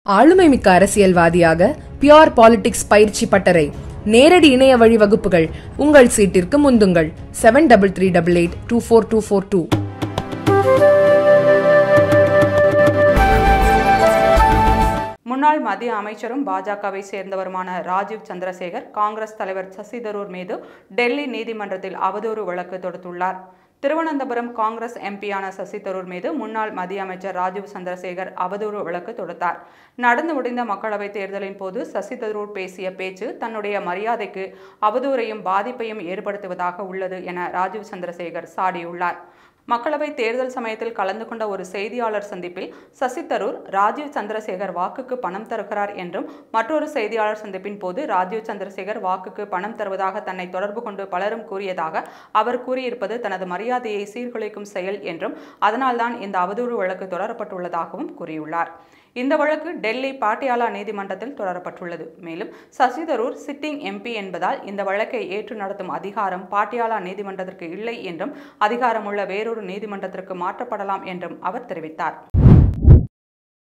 ஆளுமை மிக்க அரசியல்வாதியாக பியோர் பாலிடிக்ஸ் பயிற்சி பட்டறை நேரடி இணைய வழி வகுப்புகள் உங்கள் சீட்டிற்கு முந்துங்கள் seven double three double eight two four two four two முன்னாள் மத்திய அமைச்சரும் பாஜகவை சேர்ந்தவருமான ராஜீவ் சந்திரசேகர் காங்கிரஸ் தலைவர் சசி தரூர் மீது டெல்லி நீதிமன்றத்தில் அவதூறு வழக்கு தொடுத்துள்ளார் திருவனந்தபுரம் காங்கிரஸ் எம்பியான சசி தரூர் மீது முன்னாள் மத்திய அமைச்சர் ராஜீவ் சந்திரசேகர் அவதூறு வழக்கு தொடுத்தார் நடந்து முடிந்த மக்களவைத் தேர்தலின் போது சசி தரூர் பேசிய பேச்சு தன்னுடைய மரியாதைக்கு அவதூறையும் பாதிப்பையும் ஏற்படுத்துவதாக உள்ளது என ராஜீவ் சந்திரசேகர் சாடியுள்ளார் மக்களவை தேர்தல் சமயத்தில் கலந்து கொண்ட ஒரு செய்தியாளர் சந்திப்பில் சசி தரூர் ராஜீவ் சந்திரசேகர் வாக்குக்கு பணம் தருகிறார் என்றும் மற்றொரு செய்தியாளர் சந்திப்பின் போது ராஜீவ் சந்திரசேகர் வாக்குக்கு பணம் தருவதாக தன்னை தொடர்பு கொண்டு பலரும் கூறியதாக அவர் கூறியிருப்பது தனது மரியாதையை சீர்குலைக்கும் செயல் என்றும் அதனால்தான் இந்த அவதூறு வழக்கு தொடரப்பட்டுள்ளதாகவும் கூறியுள்ளார் இந்த வழக்கு டெல்லி பாட்டியாலா நீதிமன்றத்தில் தொடரப்பட்டுள்ளது மேலும் சசி தரூர் சிட்டிங் எம்பி என்பதால் இந்த வழக்கை ஏற்று நடத்தும் அதிகாரம் பாட்டியாலா நீதிமன்றத்திற்கு இல்லை என்றும் அதிகாரமுள்ள வேறொரு நீதிமன்றத்திற்கு மாற்றப்படலாம் என்றும் அவர் தெரிவித்தார்